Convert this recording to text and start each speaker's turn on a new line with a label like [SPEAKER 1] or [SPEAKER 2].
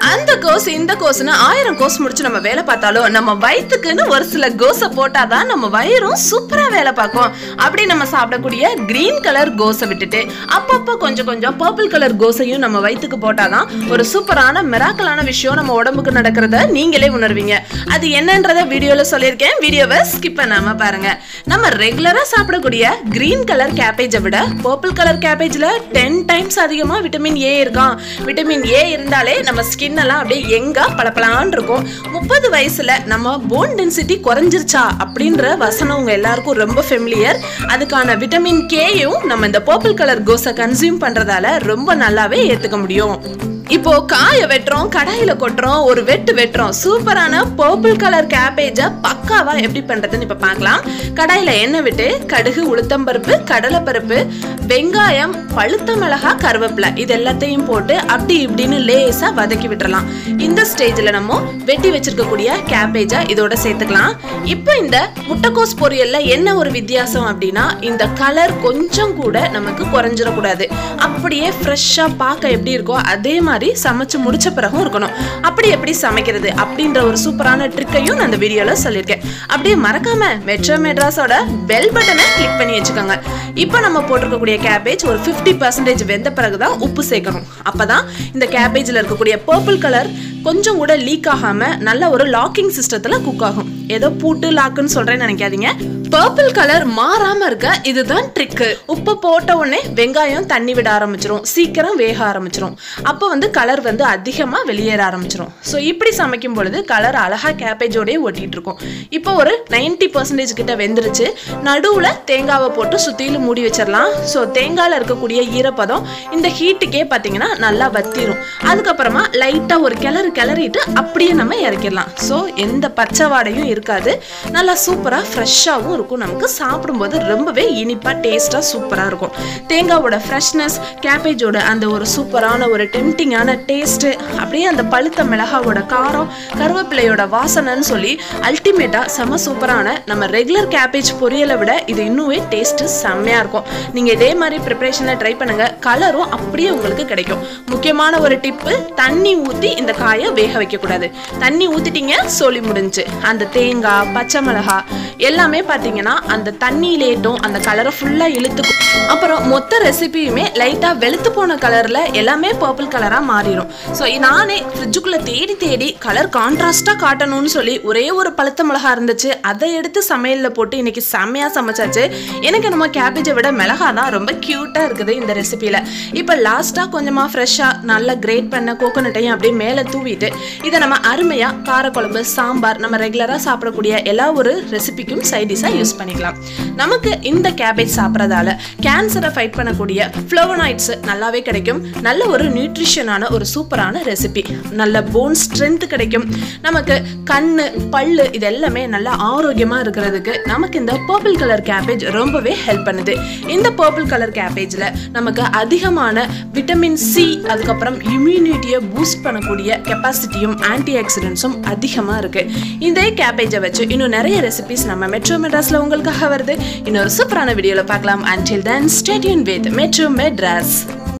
[SPEAKER 1] அந்த கோஸ் இந்த கோஸ்னு ஆயிரம் கோஸ் முடிச்சு நம்ம வேலை பார்த்தாலும் நம்ம வயிற்றுக்குன்னு ஒரு சில கோஸை போட்டாதான் நம்ம வயிறும் சூப்பரா வேலை பார்க்கும் அப்படி நம்ம சாப்பிடக்கூடிய கிரீன் கலர் கோஸை விட்டுட்டு அப்பப்போ கொஞ்சம் கொஞ்சம் பர்பிள் கலர் கோஸையும் நம்ம வயிற்றுக்கு போட்டாதான் ஒரு சூப்பரான மிராக்கலான விஷயம் நம்ம உடம்புக்கு நடக்கிறத நீங்களே உணர்வீங்க அது என்னன்றத வீடியோல சொல்லியிருக்கேன் வீடியோவை ஸ்கிப் பண்ணாம பாருங்க நம்ம ரெகுலரா சாப்பிடக்கூடிய கிரீன் கலர் கேபேஜை விட பர்பிள் கலர் கேபேஜ்ல டென் டைம்ஸ் அதிகமா விட்டமின் ஏ இருக்கான் விட்டமின் ஏ இருந்தாலே நம்ம ஸ்கின் எல்லாம் அப்படியே எங்க பளபளன்னு இருக்கும் முப்பது வயசுல நம்ம போன் டென்சிட்டி குறைஞ்சிருச்சா அப்படின்ற வசனம் உங்க எல்லாருக்கும் ரொம்ப ஃபெமிலியர் அதுக்கான விட்டமின் கேயும் நம்ம இந்த பர்பிள் கலர் கோஸை கன்சியூம் பண்றதால ரொம்ப நல்லாவே ஏத்துக்க முடியும் இப்போ காய வெட்டுறோம் கடாயில கொட்டுறோம் ஒரு வெட்டு வெட்டுறோம் சூப்பரான பர்பிள் கலர் கேபேஜை பக்காவா எப்படி பண்றதுன்னு இப்ப பார்க்கலாம் கடாயில எண்ணெய் விட்டு கடுகு உளுத்தம்பருப்பு கடலைப்பருப்பு வெங்காயம் பழுத்த மிளகா கருவேப்பிலை இது எல்லாத்தையும் போட்டு அப்படி இப்படின்னு லேசா வதக்கி விட்டுறலாம் இந்த ஸ்டேஜ்ல நம்ம வெட்டி வச்சிருக்கக்கூடிய கேபேஜை இதோட சேர்த்துக்கலாம் இப்போ இந்த முட்டைக்கோஸ் பொரியல்ல என்ன ஒரு வித்தியாசம் அப்படின்னா இந்த கலர் கொஞ்சம் கூட நமக்கு குறைஞ்சிடக்கூடாது அப்படியே ஃப்ரெஷ்ஷா பார்க்க எப்படி இருக்கோ அதே மாதிரி சமைச்சு முடிச்ச பிறகும் இருக்கணும் அப்படி எப்படி சமைக்கிறது அப்படின்ற ஒரு சூப்பரான ட்ரிக்கையும் நான் அந்த வீடியோல சொல்லியிருக்கேன் அப்படியே மறக்காம மெட்ரோ மெட்ராஸோட பெல் பட்டனை கிளிக் பண்ணி வச்சுக்கோங்க இப்போ நம்ம போட்டிருக்கக்கூடிய கேபேஜ் ஒரு ஃபிஃப்டி பர்சன்டேஜ் வெந்த பிறகுதான் உப்பு சேர்க்கணும் அப்பதான் இந்த கேபேஜில் இருக்கக்கூடிய பர்பிள் கலர் கொஞ்சம் கூட லீக் ஆகாம நல்ல ஒரு லாக்கிங் சிஸ்டத்துல குக் ஆகும் ஏதோ பூட்டு லாக்குன்னு சொல்றேன்னு நினைக்காதீங்க பர்பிள் கலர் மாறாம இருக்க இதுதான் ட்ரிக்கு உப்பு போட்ட உடனே வெங்காயம் தண்ணி விட ஆரம்பிச்சிரும் சீக்கிரம் வேக ஆரம்பிச்சிரும் அப்போ வந்து கலர் வந்து அதிகமா வெளியேற ஆரம்பிச்சிரும் ஸோ இப்படி சமைக்கும் பொழுது கலர் அழகா கேபேஜோடய ஒட்டிட்டு இருக்கும் இப்போ ஒரு நைன்டி பர்சன்டேஜ் கிட்ட வெந்துருச்சு நடுவுல தேங்காவை போட்டு சுத்திலும் மூடி வச்சிடலாம் ஸோ தேங்காயில இருக்கக்கூடிய ஈரப்பதம் இந்த ஹீட்டுக்கே பார்த்தீங்கன்னா நல்லா வத்திரும் அதுக்கப்புறமா லைட்டா ஒரு கிளறு கிளறிட்டு அப்படியே நம்ம இறக்கிடலாம் ஸோ எந்த பச்சை வாடையும் இருக்காது நல்லா சூப்பராக ஃப்ரெஷ்ஷாகவும் இருக்கும் நமக்கு சாப்பிடும்போது ரொம்பவே இனிப்பாக டேஸ்ட்டாக சூப்பராக இருக்கும் தேங்காவோட ஃப்ரெஷ்னஸ் கேபேஜோட அந்த ஒரு சூப்பரான ஒரு டெம்டிங்கான டேஸ்ட்டு அப்படியே அந்த பழுத்த மிளகாவோட காரம் கருவேப்பிலையோட வாசனைன்னு சொல்லி அல்டிமேட்டாக செம சூப்பரான நம்ம ரெகுலர் கேபேஜ் பொரியலை விட இது இன்னுமே டேஸ்ட்டு செம்மையாக இருக்கும் நீங்கள் இதே மாதிரி ப்ரிப்பரேஷனில் ட்ரை பண்ணுங்கள் கலரும் அப்படியே உங்களுக்கு கிடைக்கும் முக்கியமான ஒரு டிப்பு தண்ணி ஊற்றி இந்த காயை வேக வைக்கக்கூடாது தண்ணி ஊற்றிட்டீங்க சோலி முடிஞ்சு அந்த தேங்காய் பச்சை மிளகாய் எல்லாமே பார்த்தீங்கன்னா அந்த தண்ணியிலேட்டும் அந்த கலரை ஃபுல்லாக இழுத்து அப்புறம் மொத்த ரெசிபியுமே லைட்டாக வெளுத்து போன கலரில் எல்லாமே பர்பிள் கலராக மாறிடும் ஸோ நானே ஃப்ரிட்ஜுக்குள்ளே தேடி தேடி கலர் கான்ட்ராஸ்டாக காட்டணும்னு சொல்லி ஒரே ஒரு பழுத்த மிளகா இருந்துச்சு அதை எடுத்து சமையலில் போட்டு இன்னைக்கு செம்மையாக சமைச்சாச்சு எனக்கு நம்ம கேபேஜை விட மிளகா தான் ரொம்ப க்யூட்டாக இருக்குது இந்த ரெசிபியில் இப்போ லாஸ்ட்டாக கொஞ்சமாக ஃப்ரெஷ்ஷாக நல்லா கிரேட் பண்ண கோகோனட்டையும் அப்படியே மேலே தூவிட்டு இதை நம்ம அருமையாக காரக்குழம்பு சாம்பார் நம்ம ரெகுலராக சாப்பிடக்கூடிய எல்லா ஒரு ரெசிபிக்கும் சைடிஷாக யூஸ் பண்ணிக்கலாம் நமக்கு இந்த கேபேஜ் சாப்பிட்றதால கேன்சரை ஃபைட் பண்ணக்கூடிய ஃப்ளோவனாய்ட்ஸ் நல்லாவே கிடைக்கும் நல்ல ஒரு நியூட்ரிஷனான ஒரு சூப்பரான ரெசிபி நல்ல போன் ஸ்ட்ரென்த் கிடைக்கும் நமக்கு கண்ணு பல்லு இது எல்லாமே நல்லா ஆரோக்கியமாக இருக்கிறதுக்கு நமக்கு இந்த பர்பிள் கலர் கேபேஜ் ரொம்பவே ஹெல்ப் பண்ணுது இந்த பர்பிள் கலர் கேபேஜில் நமக்கு அதிகமான விட்டமின் சி அதுக்கப்புறம் இம்யூனிட்டியை பூஸ்ட் பண்ணக்கூடிய கெப்பாசிட்டியும் ஆன்டி ஆக்சிடென்ட்ஸும் அதிகமாக இருக்கு இந்த கேபேஜை வச்சு இன்னும் நிறைய ரெசிபிஸ் நம்ம மெட்ரோ மெட்ராஸில் உங்களுக்காக வருது இன்னொரு சூப்பரான வீடியோவில் பார்க்கலாம் until then stay tuned with Metro Madras